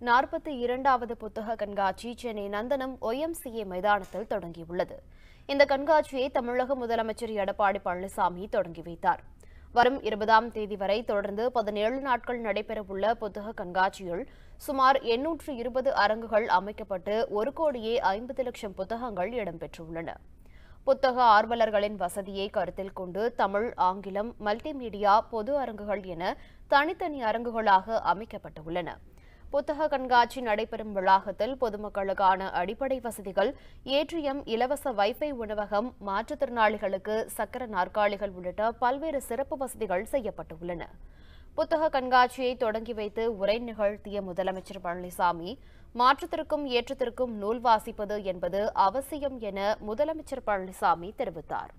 நாற்பத்தி இரண்டாவது புத்தக கண்காட்சி சென்னை நந்தனம் ஒய்எம்சிஏ மைதானத்தில் தொடங்கியுள்ளது இந்த கண்காட்சியை தமிழக முதலமைச்சர் எடப்பாடி பழனிசாமி தொடங்கி வைத்தார் வரும் இருபதாம் தேதி வரை தொடர்ந்து பதினேழு நாட்கள் நடைபெறவுள்ள புத்தக கண்காட்சியில் சுமார் எண்ணூற்று இருபது அரங்குகள் அமைக்கப்பட்டு ஒரு கோடியே ஐம்பது லட்சம் புத்தகங்கள் இடம்பெற்றுள்ளன புத்தக ஆர்வலர்களின் வசதியை கருத்தில் கொண்டு தமிழ் ஆங்கிலம் மல்டிமீடியா பொது அரங்குகள் என தனித்தனி அரங்குகளாக அமைக்கப்பட்டுள்ளன புத்தக கண்காட்சி நடைபெறும் வளாகத்தில் பொதுமக்களுக்கான அடிப்படை வசதிகள் ஏடிஎம் இலவச வைஃபை உணவகம் மாற்றுத்திறனாளிகளுக்கு சக்கர நாற்காலிகள் உள்ளிட்ட பல்வேறு சிறப்பு வசதிகள் செய்யப்பட்டுள்ளன புத்தக கண்காட்சியை தொடங்கி வைத்து உரை நிகழ்த்திய முதலமைச்சர் பழனிசாமி மாற்றத்திற்கும் ஏற்றத்திற்கும் நூல் வாசிப்பது என்பது அவசியம் என முதலமைச்சர் பழனிசாமி தெரிவித்தார்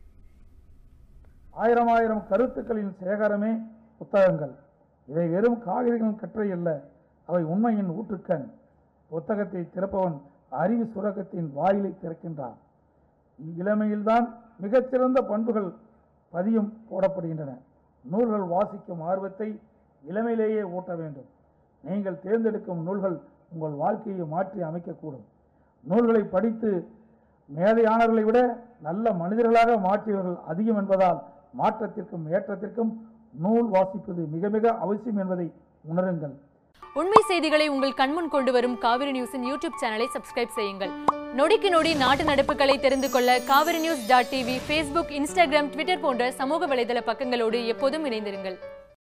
ஆயிரம் ஆயிரம் கருத்துக்களின் சேகரமே புத்தகங்கள் இவை வெறும் காகிதங்களின் கற்றை அல்ல அவை உண்மையின் ஊற்றுக்கண் புத்தகத்தை திறப்பவன் அறிவு சுரகத்தின் வாயிலை திறக்கின்றான் இளமையில்தான் மிகச்சிறந்த பண்புகள் பதியும் போடப்படுகின்றன நூல்கள் வாசிக்கும் ஆர்வத்தை இளமையிலேயே ஊட்ட வேண்டும் நீங்கள் தேர்ந்தெடுக்கும் நூல்கள் உங்கள் வாழ்க்கையை மாற்றி அமைக்கக்கூடும் நூல்களை படித்து மேதையானவர்களை விட நல்ல மனிதர்களாக மாற்றியவர்கள் அதிகம் என்பதால் மாற்றத்திற்கும் ஏற்றத்திற்கும் நூல் வாசிப்பது மிக மிக அவசியம் என்பதை உணருங்கள் உண்மை செய்திகளை உங்கள் கண்முன் கொண்டு வரும் காவிரி நியூஸின் யூடியூப் சேனலை சப்ஸ்கிரைப் செய்யுங்கள் நொடிக்கு நொடி நாட்டு நடப்புகளை தெரிந்து கொள்ள Kaveri news dot TV Facebook Instagram Twitter போன்ற சமூக வலைதள பக்கங்களோடு எப்போதும் இணைந்திருங்கள்